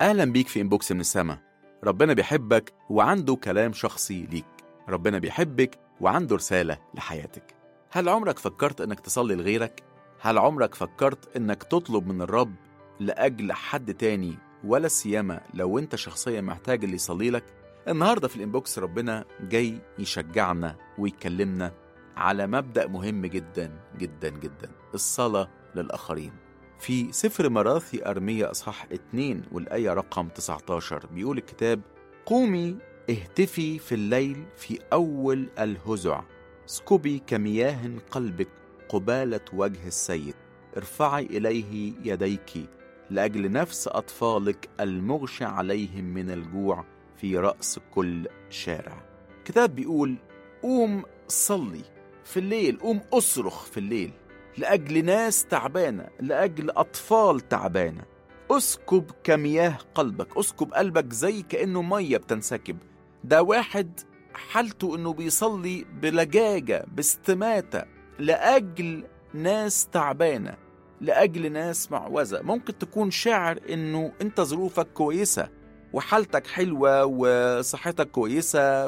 أهلا بيك في إنبوكس من السما ربنا بيحبك وعنده كلام شخصي ليك ربنا بيحبك وعنده رسالة لحياتك هل عمرك فكرت إنك تصلي لغيرك؟ هل عمرك فكرت إنك تطلب من الرب لأجل حد تاني ولا سيما لو أنت شخصيا محتاج اللي يصلي لك؟ النهاردة في الإنبوكس ربنا جاي يشجعنا ويكلمنا على مبدأ مهم جدا جدا جدا الصلاة للآخرين في سفر مراثي أرمية أصحاح 2 والآية رقم 19 بيقول الكتاب قومي اهتفي في الليل في أول الهزع اسكبي كمياه قلبك قبالة وجه السيد ارفعي إليه يديك لأجل نفس أطفالك المغشى عليهم من الجوع في رأس كل شارع كتاب بيقول قوم صلي في الليل قوم أصرخ في الليل لأجل ناس تعبانة لأجل أطفال تعبانة أسكب كمياه قلبك أسكب قلبك زي كأنه مية بتنسكب ده واحد حالته إنه بيصلي بلجاجة باستماتة لأجل ناس تعبانة لأجل ناس معوزة ممكن تكون شاعر إنه أنت ظروفك كويسة وحالتك حلوة وصحتك كويسة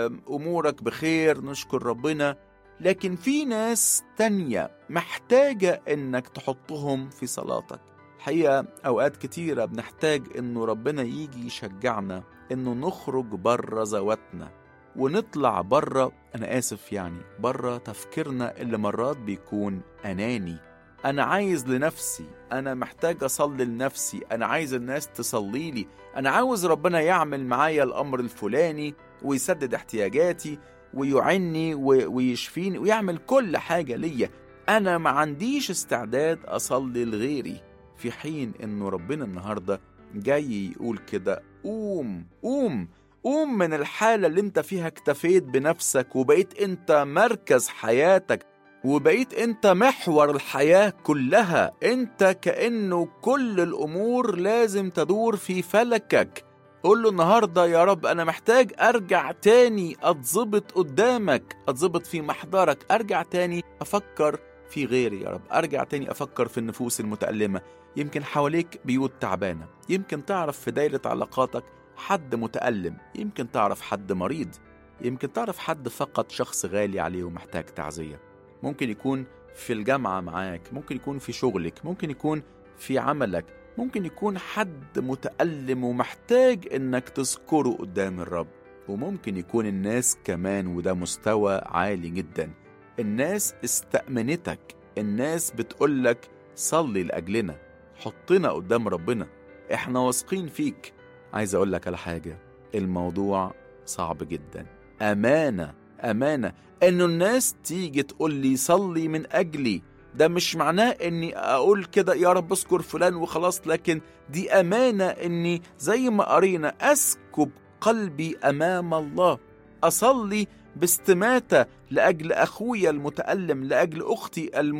وأمورك بخير نشكر ربنا لكن في ناس تانية محتاجة إنك تحطهم في صلاتك الحقيقة أوقات كتيرة بنحتاج إنه ربنا يجي يشجعنا إنه نخرج بره ذواتنا ونطلع بره أنا آسف يعني بره تفكيرنا اللي مرات بيكون أناني أنا عايز لنفسي أنا محتاج أصلي لنفسي أنا عايز الناس تصلي لي أنا عاوز ربنا يعمل معايا الأمر الفلاني ويسدد احتياجاتي ويعني ويشفيني ويعمل كل حاجة ليا أنا ما عنديش استعداد أصلي لغيري في حين إنه ربنا النهاردة جاي يقول كده قوم قوم قوم من الحالة اللي انت فيها اكتفيت بنفسك وبقيت انت مركز حياتك وبقيت انت محور الحياة كلها انت كأنه كل الأمور لازم تدور في فلكك قول له النهاردة يا رب أنا محتاج أرجع تاني أتظبط قدامك أتظبط في محضرك أرجع تاني أفكر في غيري يا رب أرجع تاني أفكر في النفوس المتألمة يمكن حواليك بيوت تعبانة يمكن تعرف في دايرة علاقاتك حد متألم يمكن تعرف حد مريض يمكن تعرف حد فقد شخص غالي عليه ومحتاج تعزية ممكن يكون في الجامعة معاك ممكن يكون في شغلك ممكن يكون في عملك ممكن يكون حد متألم ومحتاج إنك تذكره قدام الرب وممكن يكون الناس كمان وده مستوى عالي جدا الناس استأمنتك الناس بتقولك صلي لأجلنا حطنا قدام ربنا احنا واثقين فيك عايز أقولك على حاجة الموضوع صعب جدا أمانة أمانة إنه الناس تيجي تقول لي صلي من أجلي ده مش معناه اني اقول كده يا رب اذكر فلان وخلاص لكن دي امانه اني زي ما قرينا اسكب قلبي امام الله اصلي باستماته لاجل اخويا المتالم لاجل اختي الم